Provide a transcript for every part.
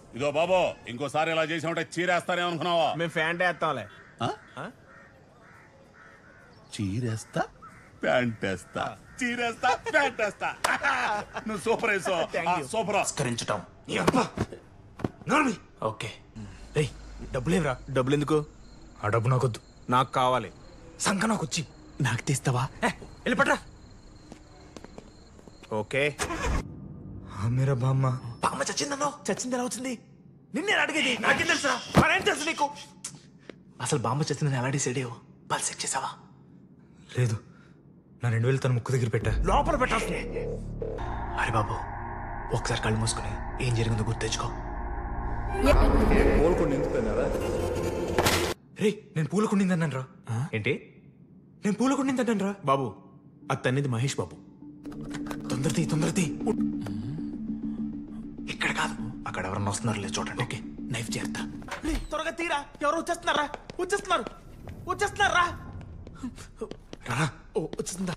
ఇదో బాబు ఇంకోసారి ఇలా చేసామంటే చీరేస్తానే అనుకున్నావా మేము ఫ్యాంట్ వేస్తాంలే చీరేస్తా ప్యాంట్ వేస్తా చీరేస్తా ప్యాంట్ వేస్తా నువ్వు సూపర్ వేసో Thank you. సూపర్ కరించటం ఓకే ఏయ్ డబ్బులేవరా డబ్బులు ఎందుకు ఆ డబ్బు నాకొద్దు నాకు కావాలి సంఖ నాకు వచ్చి నాకు తీస్తావా వెళ్ళి పట్రా ఓకే మీరా బామ్మ బామ్మ చచ్చిందన్నో చచ్చింది ఎలా వచ్చింది నిన్నే అడిగేది నాకేం తెలుసా మరేం తెలుసు నీకు అసలు బామ్మ చచ్చిందని ఎలా డిసైడ్ అయ్యావు పల్స్ చెక్ చేసావా లేదు నా రెండు వేలు తన ముక్కు దగ్గర పెట్టా లోపల పెట్టాల్సింది అరే బాబు ఒకసారి కళ్ళు మూసుకుని ఏం జరిగిందో గుర్తు తెచ్చుకో రే నేను పూల కుండిందన్నాను రా ఏంటి నేను పూల కుండిందన్నాను రా బాబు అది తన్నిది మహేష్ బాబు తొందరది తొందరది ఇక్కడ కాదు అక్కడ ఎవరన్నా వస్తున్నారు లేదు చూడండి ఓకే నైఫ్ చేస్తా త్వరగా తీరా ఎవరు వచ్చేస్తున్నారా వచ్చేస్తున్నారు వచ్చేస్తున్నారా రా ఓ వచ్చేసిందా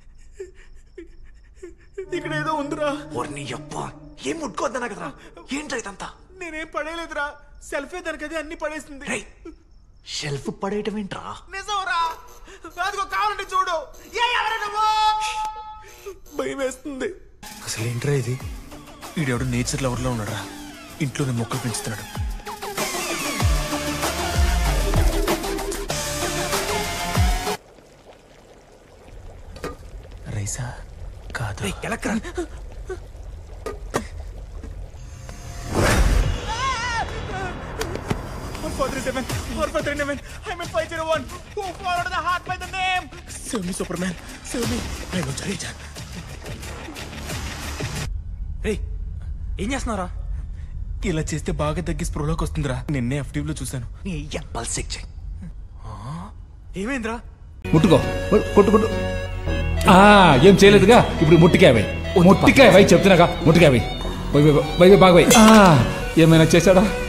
ఇక్కడ ఏదో ఉందిరా ఓర్ని యప్ప ఏం ముట్టుకోవద్దనా కదరా ఏంట్రా ఇదంతా నేనేం పడేయలేదురా సెల్ఫీ దానికది అన్ని పడేసింది రేయ్ షెల్ఫ్ పడేయటం ఏంట్రా నిజంరా అదిగో కావాలంటే చూడు ఏ ఎవరు నువ్వు భయం వేస్తుంది అసలు ఏంట్రా ఇది వీడెవడు నేచర్ లవర్ లో ఉన్నాడా ఇంట్లోనే మొక్కలు పెంచుతున్నాడు రైసా కాదు ఎలక్రా Four three seven, four four three seven. I'm in five zero one. Who followed the heart by the name? Save me, Superman. Save me. I'm on Charita. రేయ్ ఏం చేస్తున్నారా ఇలా చేస్తే బాగా తగ్గి స్పృహలోకి వస్తుందిరా నిన్నే FTV లో చూశాను నీ పల్స్ చెక్ చేయి ఏమైందిరా ముట్టుకో కొట్టు కొట్టు ఆ, ఏం చేయలేదుగా ఇప్పుడు ముట్టికాయ వై ముట్టికాయ వై చెప్తున్నాగా ముట్టికాయ వై వై వై, వై వై బాగా వై ఆ, ఏమైనా చేశాడా